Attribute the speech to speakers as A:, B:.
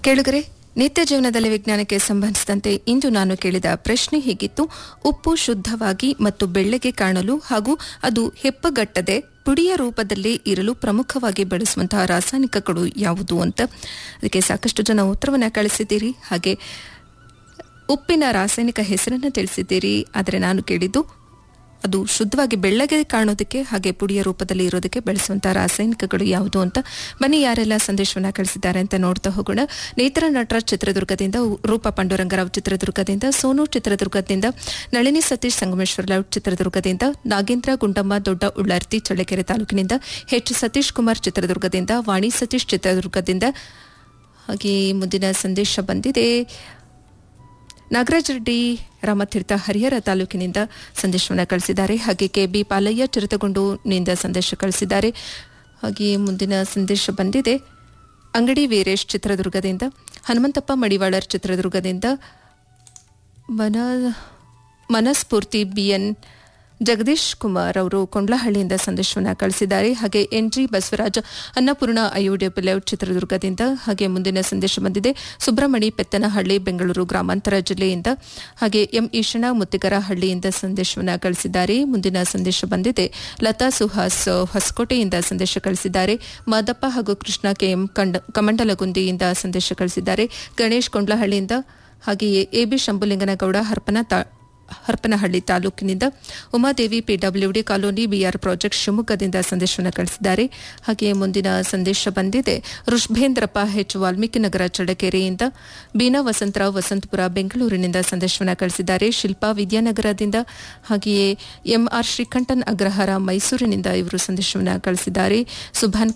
A: ಕೇಳುಗರೆ ನಿತ್ಯ ಜೀವನದಲ್ಲಿ ವಿಜ್ಞಾನಕ್ಕೆ ಸಂಬಂಧಿಸಿದಂತೆ ಇಂದು ನಾನು ಕೇಳಿದ ಪ್ರಶ್ನೆ ಹೀಗಿತ್ತು ಉಪ್ಪು ಶುದ್ಧವಾಗಿ ಮತ್ತು ಬೆಳ್ಳಗೆ ಕಾಣಲು ಹಾಗೂ ಅದು ಹೆಪ್ಪಗಟ್ಟದೆ ಪುಡಿಯ ರೂಪದಲ್ಲಿ ಇರಲು ಪ್ರಮುಖವಾಗಿ ಬಳಸುವಂತಹ ರಾಸಾಯನಿಕಗಳು ಯಾವುದು ಅಂತ ಅದಕ್ಕೆ ಸಾಕಷ್ಟು ಜನ ಉತ್ತರವನ್ನು ಕಳಿಸಿದ್ದೀರಿ ಹಾಗೆ ಉಪ್ಪಿನ ರಾಸಾಯನಿಕ ಹೆಸರನ್ನು ತಿಳಿಸಿದ್ದೀರಿ ಆದರೆ ನಾನು ಕೇಳಿದ್ದು ಅದು ಶುದ್ಧವಾಗಿ ಬೆಳ್ಳಗೆ ಕಾಣೋದಕ್ಕೆ ಹಾಗೆ ಪುಡಿಯ ರೂಪದಲ್ಲಿ ಇರೋದಕ್ಕೆ ಬಳಸುವಂತಹ ರಾಸಾಯನಿಕಗಳು ಯಾವುದು ಅಂತ ಬನ್ನಿ ಯಾರೆಲ್ಲ ಸಂದೇಶವನ್ನ ಕಳಿಸಿದ್ದಾರೆ ಅಂತ ನೋಡ್ತಾ ಹೋಗೋಣ ನೇತ್ರ ನಟರಾಜ್ ಚಿತ್ರದುರ್ಗದಿಂದ ರೂಪ ಪಾಂಡುರಂಗರಾವ್ ಚಿತ್ರದುರ್ಗದಿಂದ ಸೋನು ಚಿತ್ರದುರ್ಗದಿಂದ ನಳಿನಿ ಸತೀಶ್ ಸಂಗಮೇಶ್ವರ ಲಾವ್ ಚಿತ್ರದುರ್ಗದಿಂದ ನಾಗೇಂದ್ರ ಗುಂಡಮ್ಮ ದೊಡ್ಡ ಉಳ್ಳಾರ್ತಿ ಚಳ್ಳಕೆರೆ ತಾಲೂಕಿನಿಂದ ಎಚ್ ಸತೀಶ್ ಕುಮಾರ್ ಚಿತ್ರದುರ್ಗದಿಂದ ವಾಣಿ ಸತೀಶ್ ಚಿತ್ರದುರ್ಗದಿಂದ ಹಾಗೆ ಮುಂದಿನ ಸಂದೇಶ ಬಂದಿದೆ ನಾಗರಾಜ್ ರೆಡ್ಡಿ ರಾಮತೀರ್ಥ ಹರಿಹರ ತಾಲೂಕಿನಿಂದ ಸಂದೇಶವನ್ನು ಕಳಿಸಿದ್ದಾರೆ ಹಾಗೆ ಕೆ ಬಿ ಪಾಲಯ್ಯ ಚಿರತಗೊಂಡುನಿಂದ ಸಂದೇಶ ಕಳಿಸಿದ್ದಾರೆ ಹಾಗೆ ಮುಂದಿನ ಸಂದೇಶ ಬಂದಿದೆ ಅಂಗಡಿ ವೀರೇಶ್ ಚಿತ್ರದುರ್ಗದಿಂದ ಹನುಮಂತಪ್ಪ ಮಡಿವಾಳರ್ ಚಿತ್ರದುರ್ಗದಿಂದ ಮನ ಮನಸ್ಫೂರ್ತಿ ಬಿಎನ್ ಜಗದೀಶ್ ಕುಮಾರ್ ಅವರು ಕೊಂಡ್ಲಹಳ್ಳಿಯಿಂದ ಸಂದೇಶವನ್ನು ಕಳಿಸಿದ್ದಾರೆ ಹಾಗೆ N G Basavaraj Annapoorna Ayodhya layout ಚಿತ್ರದುರ್ಗದಿಂದ ಹಾಗೆ ಮುಂದಿನ ಸಂದೇಶ ಬಂದಿದೆ ಸುಬ್ರಹ್ಮಣಿ ಪೆತ್ತನಹಳ್ಳಿ ಬೆಂಗಳೂರು ಗ್ರಾಮಾಂತರ ಜಿಲ್ಲೆಯಿಂದ ಹಾಗೆ ಎಂ ಈಶಣ ಮುತ್ತಿಗರಹಳ್ಳಿಯಿಂದ ಸಂದೇಶವನ್ನು ಕಳಿಸಿದ್ದಾರೆ ಮುಂದಿನ ಸಂದೇಶ ಬಂದಿದೆ ಲತಾ ಸುಹಾಸ್ ಹೊಸಕೋಟೆಯಿಂದ ಸಂದೇಶ ಕಳಿಸಿದ್ದಾರೆ ಮಾದಪ್ಪ ಹಾಗೂ ಕೃಷ್ಣ ಕೆಎಂ ಕಂಡ ಕಮಂಡಲಗುಂದಿಯಿಂದ ಸಂದೇಶ ಕಳಿಸಿದ್ದಾರೆ ಗಣೇಶ್ ಕೊಂಡ್ಲಹಳ್ಳಿಯಿಂದ ಹಾಗೆಯೇ ಎಬಿ ಶಂಭುಲಿಂಗನಗೌಡ ಹರಪನ ಹರಪನಹಳ್ಳಿ ತಾಲೂಕಿನಿಂದ Umadevi PWD colony BR project ಶಿವಮೊಗ್ಗದಿಂದ ಸಂದೇಶವನ್ನು ಕಳಿಸಿದ್ದಾರೆ ಹಾಗೆಯೇ ಮುಂದಿನ ಸಂದೇಶ ಬಂದಿದೆ ಋಷಭೇಂದ್ರಪ್ಪ ಹೆಚ್ ವಾಲ್ಮೀಕಿ ನಗರ ಚಳ್ಳಕೆರೆಯಿಂದ ಬೀನಾ ವಸಂತರಾವ್ ವಸಂತಪುರ ಬೆಂಗಳೂರಿನಿಂದ ಸಂದೇಶವನ್ನು ಕಳಿಸಿದ್ದಾರೆ ಶಿಲ್ಪಾ ವಿದ್ಯಾನಗರದಿಂದ ಹಾಗೆಯೇ ಎಂಆರ್ ಶ್ರೀಕಂಠನ್ ಅಗ್ರಹಾರ ಮೈಸೂರಿನಿಂದ ಇವರು ಸಂದೇಶವನ್ನು ಕಳಿಸಿದ್ದಾರೆ ಸುಭಾನ್